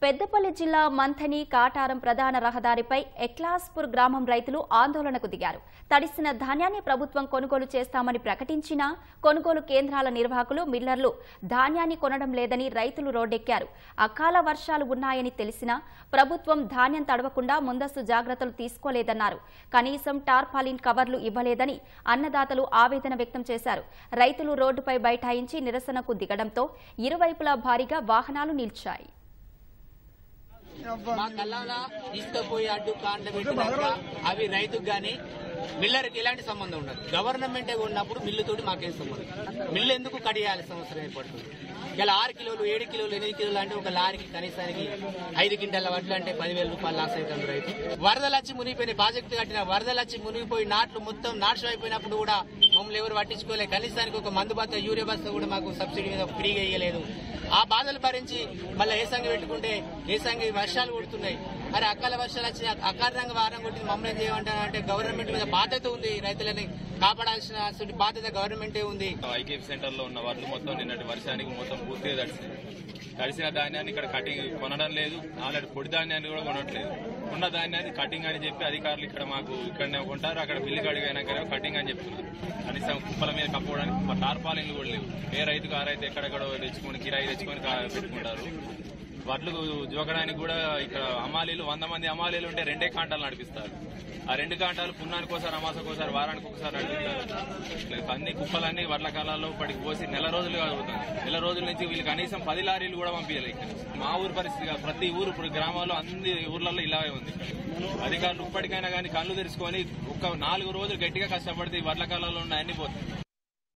పెద్దపల్లి జిల్లా మంథని కాటారం ప్రధాన రహదారిపై ఎక్లాస్పూర్ గ్రామం రైతులు ఆందోళనకు దిగారు తడిసిన ధాన్యాన్ని ప్రభుత్వం కొనుగోలు చేస్తామని ప్రకటించినా కొనుగోలు కేంద్రాల నిర్వాహకులు మిల్లర్లు ధాన్యాన్ని కొనడం లేదని రైతులు రోడ్డెక్కారు అకాల వర్షాలు ఉన్నాయని తెలిసినా ప్రభుత్వం ధాన్యం తడవకుండా ముందస్తు జాగ్రత్తలు తీసుకోలేదన్నారు కనీసం టార్పాలిన్ కవర్లు ఇవ్వలేదని అన్నదాతలు ఆవేదన వ్యక్తం చేశారు రైతులు రోడ్డుపై బైఠాయించి నిరసనకు దిగడంతో ఇరువైపులా భారీగా వాహనాలు నిలిచాయి మా కల్లాల తీసుకుపోయి అడ్డు కాండ పెట్టినాక అవి రైతుకు గాని మిల్లర్కి ఎలాంటి సంబంధం ఉండదు గవర్నమెంట్ ఉన్నప్పుడు మిల్లుతోటి మాకేం సంబంధం మిల్లు ఎందుకు కడియాల్సిన అవసరం ఏర్పడుతుంది ఇలా ఆరు కిలోలు ఏడు కిలోలు ఎనిమిది కిలోలు అంటే ఒక లారీకి కనీసానికి ఐదు క్వింటాల వడ్లు అంటే పదివేల రూపాయలు లాస్ అవుతుంది రైతు వరదలు వచ్చి మునిగిపోయిన ప్రాజెక్టు కట్టిన వరదలు వచ్చి మునిగిపోయి నాట్లు మొత్తం నాశనం అయిపోయినప్పుడు కూడా మమ్మల్ని ఎవరు పట్టించుకోలే కనీసానికి ఒక మందు బస్తా యూరియా బస్తా కూడా మాకు సబ్సిడీ మీద ఫ్రీగా ఇయ్యలేదు ఆ బాధలు భరించి మళ్ళీ ఏ సంఘం పెట్టుకుంటే ఏ సంఘం వర్షాలు కొడుతున్నాయి అరే అకాల వర్షాలు వచ్చి అకారణంగా వారం కొట్టింది మమ్మల్ని ఏం చేయమంటారంటే గవర్నమెంట్ మీద బాధ్యత ఉంది రైతులని కాపాడాల్సిన అసలు బాధ్యత గవర్నమెంటే ఉంది ఐకేపీ సెంటర్ లో ఉన్న వడ్లు మొత్తం నిన్నటి వర్షానికి మొత్తం పూర్తిగా తడిసింది తడిసిన ధాన్యాన్ని ఇక్కడ కటింగ్ కొనడం లేదు ఆల్రెడీ పొడి ధాన్యాన్ని కూడా కొనట్లేదు ఉన్న ధాన్యాన్ని కటింగ్ అని చెప్పి అధికారులు ఇక్కడ మాకు ఇక్కడనే కొంటారు అక్కడ బిల్లు కడిగినాక కటింగ్ అని చెప్తున్నారు కనీసం కుప్పల మీద కప్పుకోవడానికి మా టార్పాలిన్లు కూడా లేవు ఏ రైతుకు ఆ రైతు ఎక్కడెక్కడో తెచ్చుకొని కిరాయి తెచ్చుకొని కా- పెట్టుకుంటారు వడ్లు జోకడానికి కూడా ఇక్కడ అమ్మాలీలు వంద మంది అమ్మాలీలు ఉంటే రెండే కాంటాలు నడిపిస్తారు ఆ రెండు కాంటాలు పున్నానికి ఒకసారి అమాసకు ఒకసారి వారానికి ఒకసారి నడిపిస్తారు అన్ని కుప్పలన్నీ వడ్ల కాలాల్లో పడికి పోసి నెల రోజులుగా అవుతుంది నెల రోజుల నుంచి వీళ్ళు కనీసం పది లారీలు కూడా పంపించాలి ఇక్కడ మా ఊరు పరిస్థితి కాదు. ప్రతి ఊరు ఇప్పుడు గ్రామాల్లో అన్ని ఊర్లలో ఇలాగే ఉంది అధికారులు ఇప్పటికైనా కానీ కళ్ళు తెరుచుకొని ఒక నాలుగు రోజులు గట్టిగా కష్టపడితే ఈ వడ్ల కాలంలో ఉన్న అన్ని పోతాయి